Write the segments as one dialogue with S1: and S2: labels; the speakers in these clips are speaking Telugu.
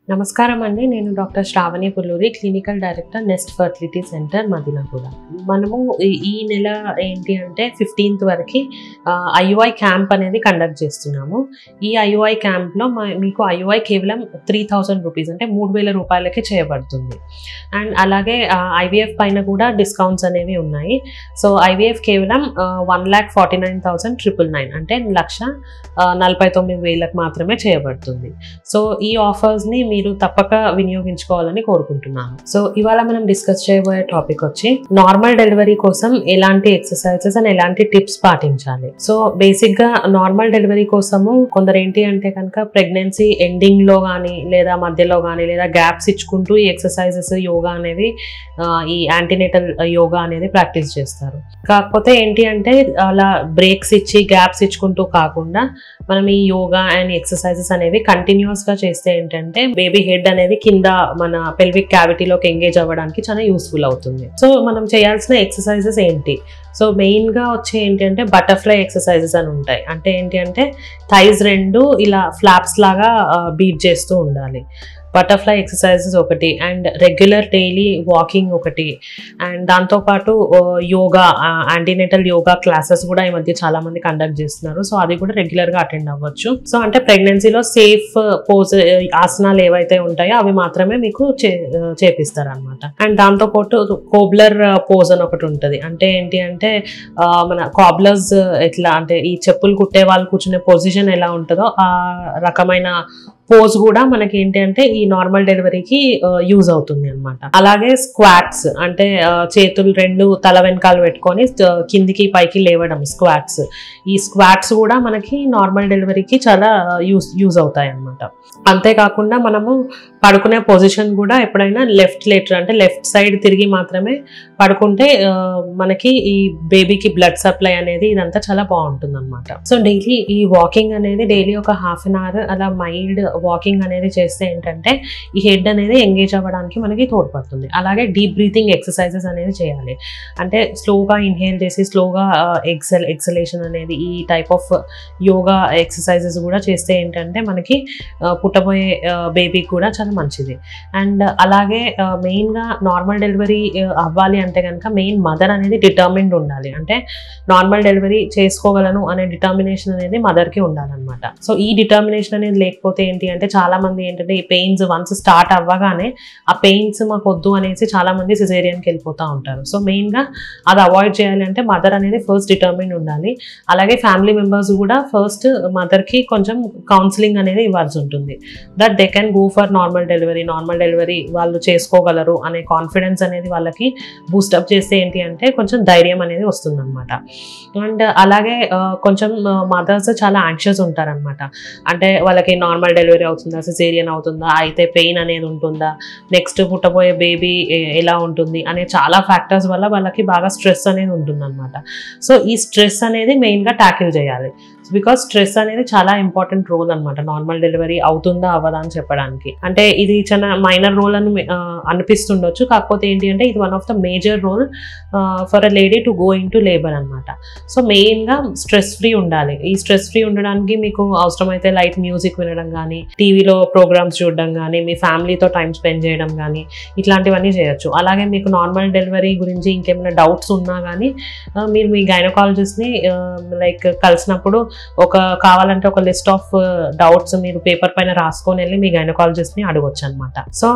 S1: నమస్కారం అండి నేను doctor Sravani Pulluri clinical director Nest fertility centre Madinaguda మనము ఈ- ఈ నెల ఏంటి అంటే ఫిఫ్టీన్త్ వరకు ఐయుఐ క్యాంప్ అనేది కండక్ట్ చేస్తున్నాము ఈ ఐయుఐ క్యాంప్లో మీకు ఐయుఐ కేవలం త్రీ థౌజండ్ రూపీస్ అంటే మూడు వేల రూపాయలకే చేయబడుతుంది అండ్ అలాగే ఐవీఎఫ్ పైన కూడా డిస్కౌంట్స్ అనేవి ఉన్నాయి సో ఐవీఎఫ్ కేవలం one lakh forty nine thousand triple nine అంటే లక్ష ఆ, నలభై తొమ్మిది వేలకు మాత్రమే చేయబడుతుంది సో ఈ ఆఫర్స్ని మీరు తప్పక వినియోగించుకోవాలని కోరుకుంటున్నాను సో ఇవాళ మనం డిస్కస్ చేయబోయే టాపిక్ వచ్చి నార్మల్ డెలివరీ కోసం ఎలాంటి ఎక్సర్సైజెస్ అండ్ ఎలాంటి టిప్స్ పాటించాలి సో బేసిక్ గా నార్మల్ డెలివరీ కోసము కొందరు ఏంటి అంటే కనుక ప్రెగ్నెన్సీ ఎండింగ్ లో కానీ లేదా మధ్యలో కానీ లేదా గ్యాప్స్ ఇచ్చుకుంటూ ఈ ఎక్సర్సైజెస్ యోగా అనేవి ఆ, ఈ యాంటీనేటల్ యోగా అనేది ప్రాక్టీస్ చేస్తారు కాకపోతే ఏంటి అంటే అలా బ్రేక్స్ ఇచ్చి గ్యాప్స్ ఇచ్చుకుంటూ కాకుండా మనం ఈ యోగా అండ్ ఎక్సర్సైజెస్ అనేవి కంటిన్యూస్ గా చేస్తే ఏంటంటే బేబీ హెడ్ అనేది కింద మన పెల్విక్ క్యావిటీలోకి ఎంగేజ్ అవ్వడానికి చాలా యూస్ఫుల్ అవుతుంది సో మనం చేయాల్సిన ఎక్సర్సైజెస్ ఏంటి సో మెయిన్ గా వచ్చే ఏంటి అంటే బటర్ఫ్లై ఎక్సర్సైజెస్ అని ఉంటాయి అంటే ఏంటి అంటే థైజ్ రెండు ఇలా ఫ్లాప్స్ లాగా బీట్ చేస్తూ ఉండాలి బటర్ఫ్లై ఎక్సర్సైజెస్ ఒకటి అండ్ రెగ్యులర్ డైలీ వాకింగ్ ఒకటి అండ్ దాంతోపాటు యోగా యాంటీనేటల్ యోగా క్లాసెస్ కూడా ఈ మధ్య చాలా మంది కండక్ట్ చేస్తున్నారు సో అది కూడా రెగ్యులర్ గా అటెండ్ అవ్వచ్చు సో అంటే ప్రెగ్నెన్సీలో సేఫ్ పోజ్ ఆసనాలు ఏవైతే ఉంటాయో అవి మాత్రమే మీకు చేపిస్తారు అనమాట అండ్ దాంతోపాటు కోబ్లర్ పోజ్ అని ఒకటి ఉంటుంది అంటే ఏంటి అంటే ఆ, మన కాబ్లర్స్ ఎట్లా అంటే ఈ చెప్పులు కుట్టే వాళ్ళు కూర్చునే పొజిషన్ ఎలా ఉంటుందో ఆ రకమైన పోజ్ కూడా మనకి ఏంటి అంటే ఈ నార్మల్ డెలివరీకి యూజ్ అవుతుంది అనమాట అలాగే స్క్వాట్స్ అంటే ఆ, చేతులు రెండు తల వెనకాల పెట్టుకొని ఆ, కిందికి పైకి లేవడం స్క్వాట్స్ ఈ స్క్వాట్స్ కూడా మనకి నార్మల్ డెలివరీకి చాలా యూజ్ యూజ్ అవుతాయి అనమాట అంతేకాకుండా మనము పడుకునే పొజిషన్ కూడా ఎప్పుడైనా లెఫ్ట్ లేటర్ అంటే లెఫ్ట్ సైడ్ తిరిగి మాత్రమే పడుకుంటే ఆ, మనకి ఈ బేబీకి బ్లడ్ సప్లై అనేది ఇదంతా చాలా బాగుంటుంది అనమాట సో డైలీ ఈ వాకింగ్ అనేది డైలీ ఒక హాఫ్ అన్ అవర్ అలా మైల్డ్ వాకింగ్ అనేది చేస్తే ఏంటంటే ఈ హెడ్ అనేది ఎంగేజ్ అవ్వడానికి మనకి తోడ్పడుతుంది అలాగే డీప్ బ్రీతింగ్ ఎక్సర్సైజెస్ అనేది చేయాలి అంటే స్లోగా ఇన్హేల్ చేసి స్లోగా ఎక్సెల్ ఎక్సలేషన్ అనేది ఈ టైప్ ఆఫ్ యోగా ఎక్సర్సైజెస్ కూడా చేస్తే ఏంటంటే మనకి ఆ, పుట్టబోయే బేబీకి కూడా చాలా మంచిది అండ్ అలాగే మెయిన్గా నార్మల్ డెలివరీ అవ్వాలి అంటే కనుక మెయిన్ మదర్ అనేది డిటర్మిన్డ్ ఉండాలి అంటే నార్మల్ డెలివరీ చేసుకోగలను అనే డిటర్మినేషన్ అనేది మదర్కి ఉండాలన్నమాట సో ఈ డిటర్మినేషన్ అనేది లేకపోతే ఏంటి అంటే చాలా మంది ఏంటంటే ఈ పెయిన్స్ వన్స్ స్టార్ట్ అవ్వగానే ఆ పెయిన్స్ మాకు వద్దు అనేసి చాలా మంది సిజేరియన్కి వెళ్ళిపోతూ ఉంటారు సో మెయిన్గా అది అవాయిడ్ చేయాలి అంటే మదర్ అనేది ఫస్ట్ డిటర్మిన్ ఉండాలి అలాగే ఫ్యామిలీ మెంబర్స్ కూడా ఫస్ట్ మదర్కి కొంచెం కౌన్సిలింగ్ అనేది ఇవ్వాల్సి ఉంటుంది that they can go for normal delivery normal delivery వాళ్ళు చేసుకోగలరు అనే కాన్ఫిడెన్స్ అనేది వాళ్ళకి బూస్టప్ చేస్తే ఏంటి అంటే కొంచెం ధైర్యం అనేది వస్తుందన్నమాట అండ్ అలాగే ఆ, కొంచెం మదర్స్ చాలా యాంగ్షియస్ ఉంటారనమాట అంటే వాళ్ళకి నార్మల్ డెలివరీ అవుతుందా సిజేరియన్ అవుతుందా అయితే పెయిన్ అనేది ఉంటుందా నెక్స్ట్ పుట్టబోయే బేబీ ఎలా ఉంటుంది అనే చాలా ఫ్యాక్టర్స్ వల్ల వాళ్ళకి బాగా స్ట్రెస్ అనేది ఉంటుందన్నమాట సో ఈ స్ట్రెస్ అనేది మెయిన్గా ట్యాకిల్ చేయాలి బికాస్ స్ట్రెస్ అనేది చాలా ఇంపార్టెంట్ రోల్ అనమాట నార్మల్ డెలివరీ అవుతుందా అవ్వదా అని చెప్పడానికి అంటే ఇది చాలా మైనర్ రోల్ అని ఆ, అనిపిస్తుండొచ్చు కాకపోతే ఏంటి అంటే ఇది one of the major role for a lady to go into labour అనమాట సో మెయిన్గా స్ట్రెస్ ఫ్రీ ఉండాలి ఈ స్ట్రెస్ ఫ్రీ ఉండడానికి మీకు అవసరమైతే లైట్ మ్యూజిక్ వినడం కానీ టీవీలో ప్రోగ్రామ్స్ చూడడం కానీ మీ ఫ్యామిలీతో టైం స్పెండ్ చేయడం కానీ ఇట్లాంటివన్నీ చేయొచ్చు అలాగే మీకు నార్మల్ డెలివరీ గురించి ఇంకేమైనా డౌట్స్ ఉన్నా కానీ ఆ, మీరు మీ గైనకాలజిస్ట్ని లైక్ కలిసినప్పుడు ఒక కావాలంటే ఒక లిస్ట్ ఆఫ్ డౌట్స్ మీరు పేపర్ పైన రాసుకొని వెళ్ళి మీ గైనకాలజిస్ట్ని అడగొచ్చు అనమాట సో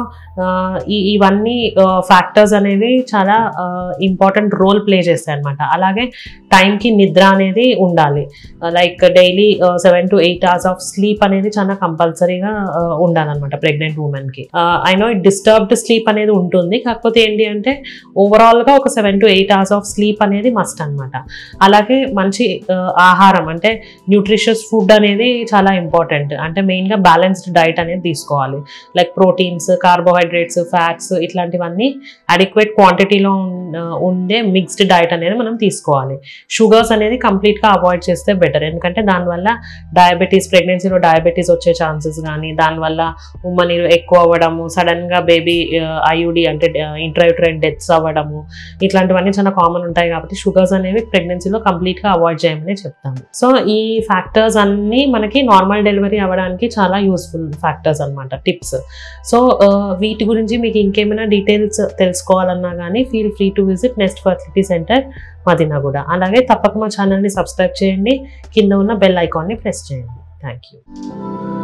S1: ఈ ఇవన్నీ ఫ్యాక్టర్స్ అనేవి చాలా ఇంపార్టెంట్ రోల్ ప్లే చేస్తాయి అనమాట అలాగే టైంకి నిద్ర అనేది ఉండాలి like daily seven to eight hours of sleep అనేది చాలా కంపల్సరీగా ఉండాలన్నమాట ప్రెగ్నెంట్ ఉమెన్కి I know it disturbed sleep అనేది ఉంటుంది కాకపోతే ఏంటి అంటే ఓవరాల్గా ఒక seven to eight hours of sleep అనేది మస్ట్ అనమాట అలాగే మంచి ఆ, ఆహారం అంటే న్యూట్రిషియస్ ఫుడ్ అనేది చాలా ఇంపార్టెంట్ అంటే మెయిన్గా బ్యాలెన్స్డ్ డైట్ అనేది తీసుకోవాలి లైక్ ప్రోటీన్స్ కార్బోహైడ్రేట్స్ ఫ్యాట్స్ ఇట్లాంటివన్నీ అడిక్వేట్ క్వాంటిటీలో ఉండే మిక్స్డ్ డైట్ అనేది మనం తీసుకోవాలి షుగర్స్ అనేది కంప్లీట్గా అవాయిడ్ చేస్తే బెటర్ ఎందుకంటే దానివల్ల డయాబెటీస్ ప్రెగ్నెన్సీలో డయాబెటీస్ వచ్చే ఛాన్సెస్ కానీ దానివల్ల ఉమ్మ నీరు ఎక్కువ అవ్వడము సడన్గా బేబీ ఐయుడి అంటే ఇంట్రాయూట్రైన్ డెత్స్ అవ్వడము ఇట్లాంటివన్నీ చాలా కామన్ ఉంటాయి కాబట్టి షుగర్స్ అనేవి ప్రెగ్నెన్సీలో కంప్లీట్గా అవాయిడ్ చేయమని చెప్తాము సో ఈ ఈ ఫ్యాక్టర్స్ అన్నీ మనకి నార్మల్ డెలివరీ అవ్వడానికి చాలా యూస్ఫుల్ ఫ్యాక్టర్స్ అనమాట టిప్స్ సో వీటి గురించి మీకు ఇంకేమైనా డీటెయిల్స్ తెలుసుకోవాలన్నా కానీ feel free to visit Nest fertility centre Madinaguda అలాగే తప్పక మా ఛానల్ని సబ్స్క్రైబ్ చేయండి కింద ఉన్న బెల్ ఐకాన్ని ప్రెస్ చేయండి థ్యాంక్ యూ